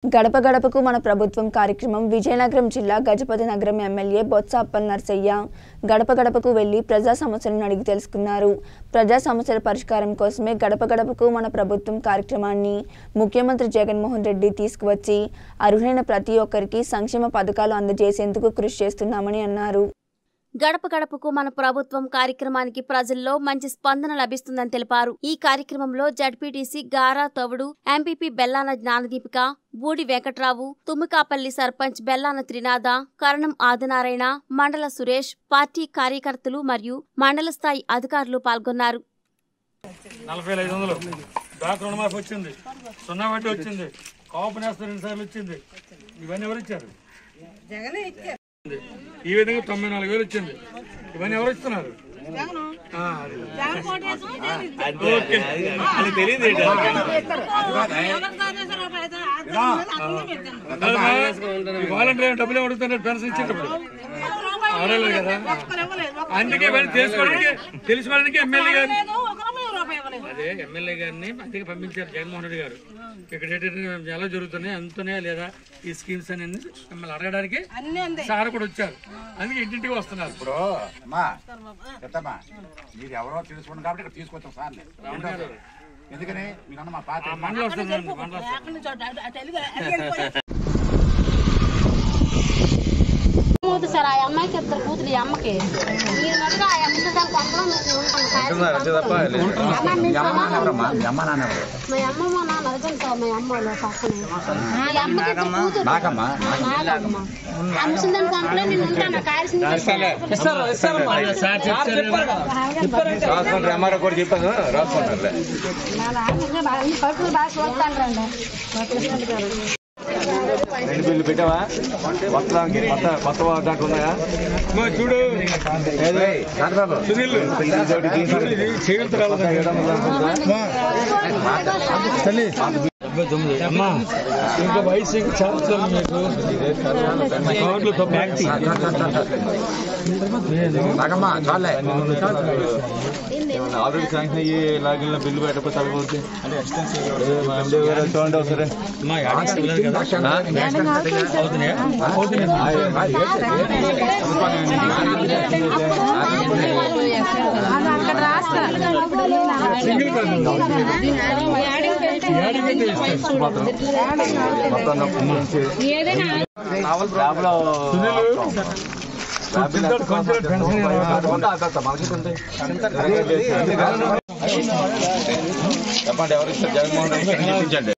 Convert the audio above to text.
గడప గడపకు మన ప్రభుత్వం కార్యక్రమం విజయనగరం జిల్లా గజపతి నగరం ఎమ్మెల్యే బొత్స అప్పల్ నర్సయ్య గడప గడపకు వెళ్లి ప్రజా సమస్యలను అడిగి తెలుసుకున్నారు ప్రజా సమస్యల పరిష్కారం కోసమే గడప గడపకు మన ప్రభుత్వం కార్యక్రమాన్ని ముఖ్యమంత్రి జగన్మోహన్ రెడ్డి తీసుకువచ్చి అర్హులైన ప్రతి ఒక్కరికి సంక్షేమ పథకాలు అందజేసేందుకు కృషి చేస్తున్నామని అన్నారు గడప గడపకు మన ప్రభుత్వం కార్యక్రమానికి ప్రజల్లో మంచి స్పందన లభిస్తుందని తెలిపారు ఈ కార్యక్రమంలో జడ్పీటీసీ గారా తవుడు ఎంపీపీ బెల్లాన జ్ఞానదీపిక బూడి వెంకట్రావు తుమ్మికాపల్లి సర్పంచ్ బెల్లాన త్రినాథ కరణం ఆదినారాయణ మండల సురేష్ పార్టీ కార్యకర్తలు మరియు మండల స్థాయి అధికారులు పాల్గొన్నారు నలభై ఐదు వందలు బ్యాంక్ రుణమాఫీ వచ్చింది సున్నా వడ్డీ వచ్చింది కాపు నేస్తం రెండు సార్లు వచ్చింది ఇవన్నీ ఎవరు ఇచ్చారు ఈ విధంగా తొంభై నాలుగు వేలు వచ్చింది ఇవన్నీ ఎవరు ఇస్తున్నారు ఆ, అది. ఓకే. కాదమ్మా, ఈ వాలంటీర్ డబ్బులు అడుగుతున్నారు పెన్షన్ ఇచ్చేటప్పుడు అడగలేదు కదా అందుకే ఇవన్నీ తెలుసుకోవడానికి తెలుసుకోవడానికి ఎమ్మెల్యే గారు అదే ఎమ్మెల్యే గారిని అందుకే పంపించారు జగన్మోహన్ రెడ్డి గారు ఇక్కడ ఏంటంటే ఎలా జరుగుతున్నాయి అంతనే లేదా ఈ స్కీమ్స్ అని మిమ్మల్ని అడగడానికి సార్ కూడా వచ్చారు అందుకే ఇంటింటికి వస్తున్నారు ఇప్పుడు అమ్మా చెప్తామా మీరు ఎవరో తెలుసుకోండి కాబట్టి ఇక్కడ తీసుకొచ్చాం సార్ ఎందుకని మీరన్న మా పాత మండలం వస్తున్నారు మండలం వస్తున్నారు. కూతురు సార్ ఆ అమ్మాయికి ఇద్దరు కూతురు ఈ అమ్మకి మీరు మటుకు ఆ అమ్మ దాని కొంపలో నువ్వు ఉంటాను అమ్మ మీ సమానం. ఎవరమ్మా మీ అమ్మ నాన్న ఎవరు మా అమ్మ మా నాన్న అడగండి సార్ మా అమ్మ వాళ్ళు పక్కనే ఈ అమ్మకి ఇద్దరు కూతురు నాకమ్మా నాగమ్మ ఆ ముసలిదాని కొంపలో నేను ఉంటాను కాల్సింది రాసుకుంటారు ఎంఆర్ఓ కూడా చెప్పాను రాసుకుంటారులే అన్ని పట్టులు బాగా చూస్తాను రండి రెండు బిల్లు పెట్టావా వస్త్రానికి కొత్త కొత్త దాంట్లో ఉన్నాయా అమ్మా, చూడు ఏది? చంద్రబాబు సునీల్ ఇదొకటి తీసుకుని ఇది చేతులు అమ్మా ఇంకా వయసు ఇంకా చాలా మీకు కార్డులు తప్ప నాకమ్మా చాలే ఆల్రెడీ శాంక్షన్ అయ్యి లాగిన బిల్లు పెట్టకపోతే తగ్గిపోతే మా ఎండి గారు చూడండి ఒకసారి అమ్మా యాడ్ లేదు కదా అవుతున్నాయా సింగిల్ కాదు యాడింగ్ అయితే ఇస్తారు మొత్తం నొప్పి నుంచి ల్యాబ్లో చింతోడు కొంచెం పెన్షన్ ఇవ్వరా? చెప్పండి ఎవరు ఇస్తారు జగన్మోహన్ రెడ్డి ఇప్పించండి